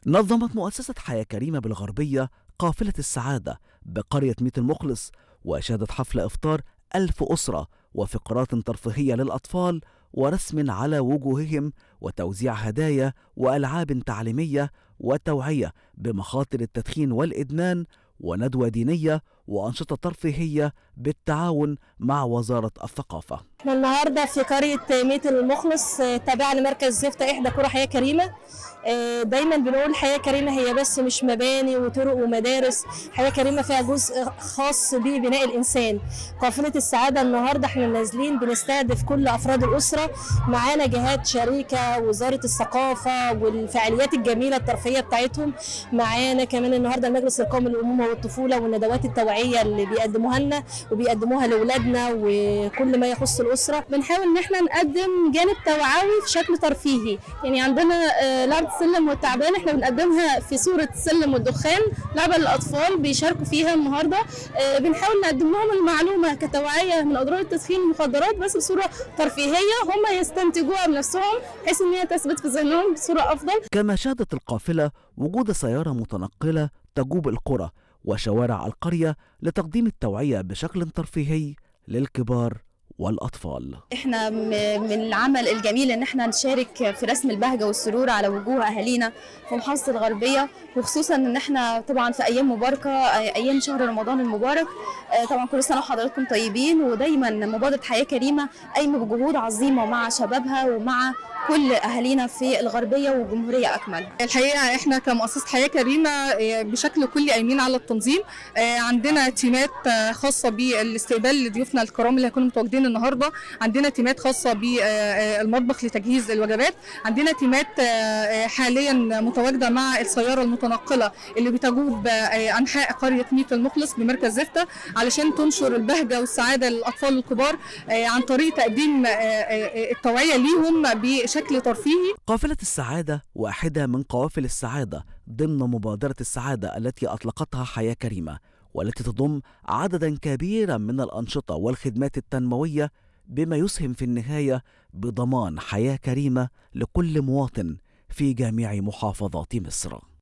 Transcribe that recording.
نظمت مؤسسة حياة كريمة بالغربية قافلة السعادة بقرية ميت المخلص وشهدت حفل إفطار ألف أسرة وفقرات ترفيهية للأطفال ورسم على وجوههم وتوزيع هدايا وألعاب تعليمية وتوعية بمخاطر التدخين والإدمان وندوة دينية وأنشطة ترفيهية بالتعاون مع وزارة الثقافة احنا النهارده في قريه ميت المخلص تابعه لمركز زفته احدى قرى حياه كريمه دايما بنقول حياه كريمه هي بس مش مباني وطرق ومدارس حياه كريمه فيها جزء خاص ببناء الانسان قافله السعاده النهارده احنا نازلين بنستهدف كل افراد الاسره معانا جهات شريكه وزاره الثقافه والفعاليات الجميله الترفيهيه بتاعتهم معانا كمان النهارده المجلس القومي للامومه والطفوله والندوات التوعيه اللي بيقدموها لنا وبيقدموها لاولادنا وكل ما يخص الاسره بنحاول ان احنا نقدم جانب توعوي في شكل ترفيهي يعني عندنا لعبه السلم والتعبان احنا بنقدمها في صوره السلم والدخان لعبه للاطفال بيشاركوا فيها النهارده بنحاول نقدم لهم المعلومه كتوعيه من اضرار التدخين والمخدرات بس بصوره ترفيهيه هم يستنتجوها بنفسهم بحيث ان هي تثبت في ذهنهم بصوره افضل كما شهدت القافله وجود سياره متنقله تجوب القرى وشوارع القريه لتقديم التوعيه بشكل ترفيهي للكبار والأطفال احنا من العمل الجميل ان احنا نشارك في رسم البهجة والسرور على وجوه اهالينا في محافظة الغربية وخصوصا ان احنا طبعا في ايام مباركة ايام شهر رمضان المبارك طبعا كل سنة وحضراتكم طيبين ودايما مبادرة حياة كريمة قايمة بجهود عظيمة مع شبابها ومع كل اهالينا في الغربيه والجمهوريه اكمل. الحقيقه احنا كمؤسسه حياه كريمه بشكل كلي قايمين على التنظيم عندنا تيمات خاصه بالاستقبال لضيوفنا الكرام اللي هيكونوا متواجدين النهارده، عندنا تيمات خاصه بالمطبخ لتجهيز الوجبات، عندنا تيمات حاليا متواجده مع السياره المتنقله اللي بتجوب انحاء قريه ميت المخلص بمركز زفته علشان تنشر البهجه والسعاده للاطفال والكبار عن طريق تقديم التوعيه ليهم بشكل ترفيهي قافلة السعادة واحدة من قوافل السعادة ضمن مبادرة السعادة التي أطلقتها حياة كريمة والتي تضم عددا كبيرا من الأنشطة والخدمات التنموية بما يسهم في النهاية بضمان حياة كريمة لكل مواطن في جميع محافظات مصر